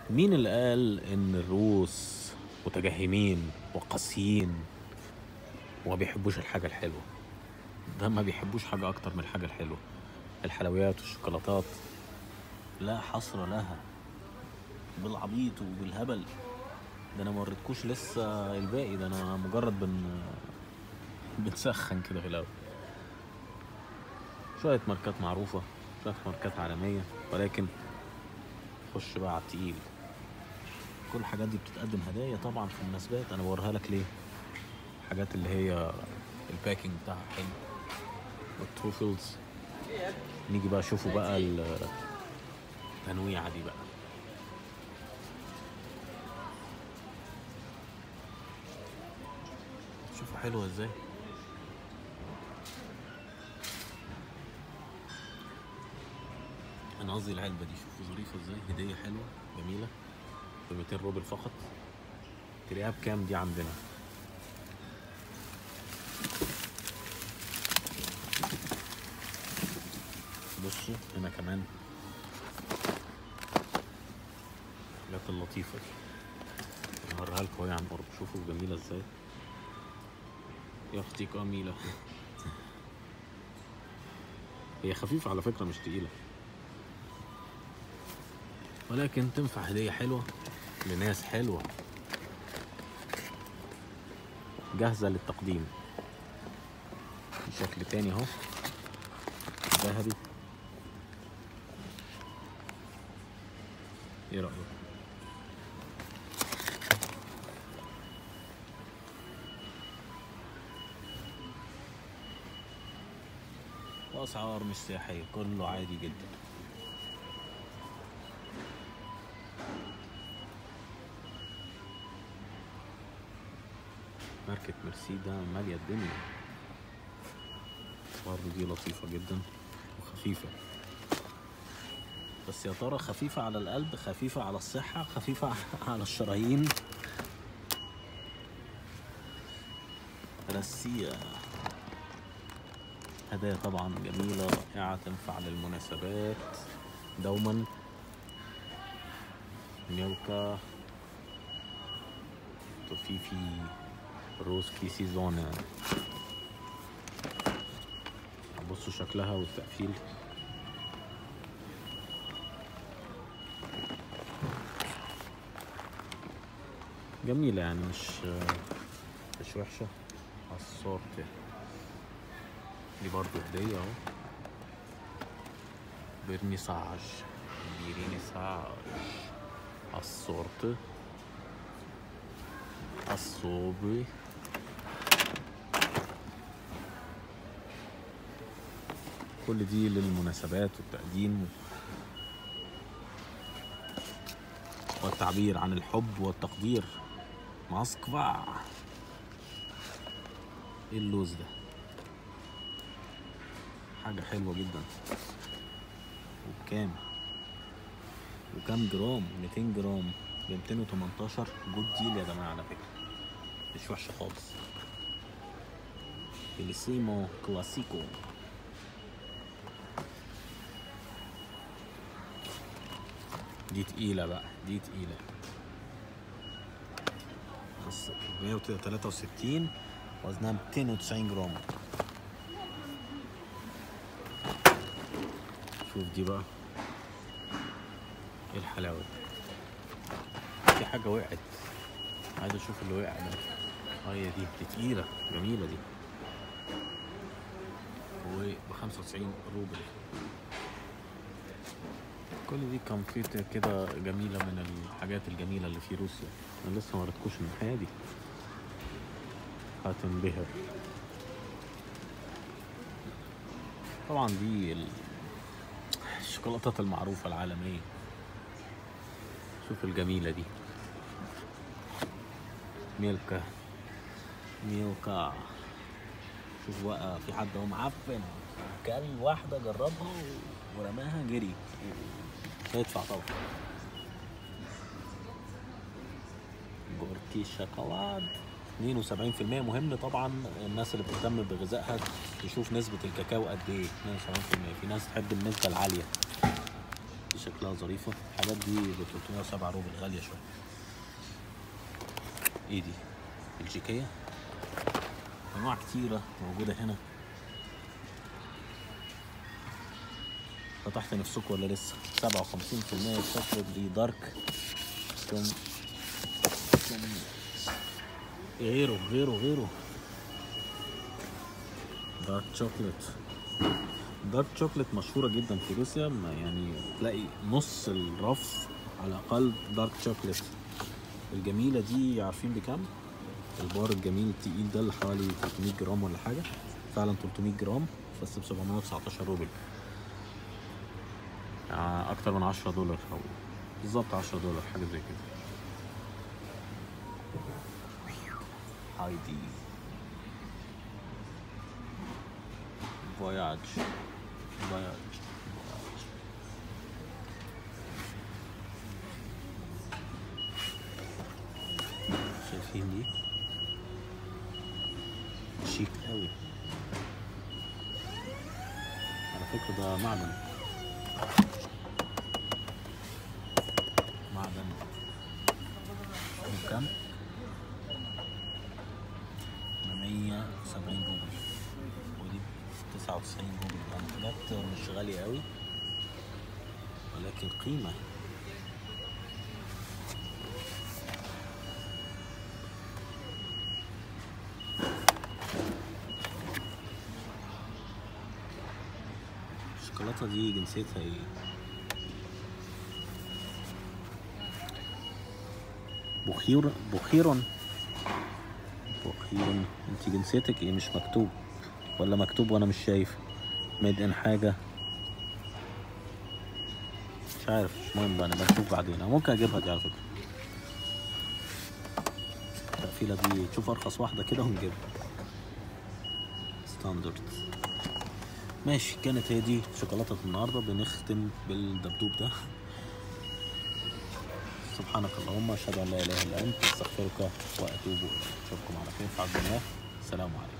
مين اللي قال ان الروس متجهمين وقاسيين وما بيحبوش الحاجة الحلوة ده ما بيحبوش حاجة أكتر من الحاجة الحلوة الحلويات والشوكولاتات لا حصر لها بالعبيط وبالهبل ده انا ما وريتكوش لسه الباقي ده انا مجرد بن بنسخن كده في الاول شوية ماركات معروفة شوية ماركات عالمية ولكن خش بقى على التقيل كل الحاجات دي بتتقدم هدايا طبعا في المناسبات انا بوريها لك ليه الحاجات اللي هي الباكينج بتاعها حلو والتروفلز نيجي بقى شوفوا بقى التنويعة دي بقى شوفوا حلوة ازاي انا قصدي العلبة دي شوفوا ظريفة ازاي هدية حلوة جميلة ب 200 روبل فقط تلاقيها بكام دي عندنا بصوا هنا كمان الحاجات اللطيفة دي هوريها لكم اهي عن قرب شوفوا جميلة ازاي يا اختي جميلة هي خفيفة على فكرة مش تقيلة ولكن تنفع هدية حلوة لناس حلوة جاهزة للتقديم في شكل تاني اهو ذهبي ايه رأيك؟ واسعار مش سياحية كله عادي جدا ماركة ميرسي ده مالية الدنيا برضه دي لطيفة جدا وخفيفة بس يا ترى خفيفة على القلب خفيفة على الصحة خفيفة على الشرايين رسية هدايا طبعا جميلة رائعة تنفع للمناسبات دوما ميلكا توفيفي روسكي سيزونا بصوا شكلها والتقفيل جميلة يعني مش مش وحشة الصورت دي برضو هدية اهو برنيساج برنيساج الصورت الصوبي كل دي للمناسبات والتقديم والتعبير عن الحب والتقدير موسكفا ايه اللوز ده حاجة حلوة جدا وبكام وكام جرام 200 جرام ب 218 جود ديل يا جماعة على فكرة مش وحشة خالص بيليسيمو كلاسيكو دي تقيلة بقى دي تقيلة بص 163 وزنها 290 جرام شوف دي بقى ايه الحلاوة دي في حاجة وقعت عايز اشوف اللي وقع ده اه هي دي دي تقيلة جميلة دي وب 95 روبل كل دي كمبيوتر كده جميلة من الحاجات الجميلة اللي في روسيا أنا لسه ما وريتكوش الناحية دي هتنبهر طبعا دي ال- الشوكولاتات المعروفة العالمية شوف الجميلة دي ميلكا ميلكا شوف بقى في حد هو معفن كل واحدة جربها ورماها جري هيدفع طبعا جورتي شوكولاد 72% مهم طبعا الناس اللي بتهتم بغذائها تشوف نسبة الكاكاو قد ايه 72% في ناس تحب النسبة العالية شكلها ظريفة الحاجات دي ب 307 روبل غالية شوية ايه دي بلجيكية انواع كتيرة موجودة هنا فتحت نفسكم ولا لسه 57% شوكولات دي دارك ثم ثم غيره غيره غيره دارك شوكولات دارك شوكولات مشهورة جدا في روسيا ما يعني تلاقي نص الرف على الأقل دارك شوكولات الجميلة دي عارفين بكام؟ البار الجميل التقيل ده اللي حوالي 300 جرام ولا حاجة فعلا 300 جرام بس ب 719 روبل يعني أكتر من 10 دولار أو بالظبط 10 دولار حاجة زي كده هايدي فواياج فواياج فواياج شايفين دي شيك قوي على فكرة ده معدن معدن بكام؟ 170 روبل ودي 99 روبل يعني حاجات مش غالية قوي ولكن قيمة الشوكولاتة دي جنسيتها ايه؟ بخير بخير بخير انت جنسيتك ايه مش مكتوب ولا مكتوب وانا مش شايف ميد ان حاجة مش عارف مش مهم بقى نبقى نشوف بعدين انا ممكن اجيبها دي على فكرة التقفيلة دي تشوف ارخص واحدة كده ونجيبها ستاندرد ماشي كانت هي دي شوكولاتة النهاردة بنختم بالدبدوب ده سبحانك اللهم اشهد ان لا اله الا انت استغفرك واتوب اليك اشوفكم على خير في عبد الله السلام عليكم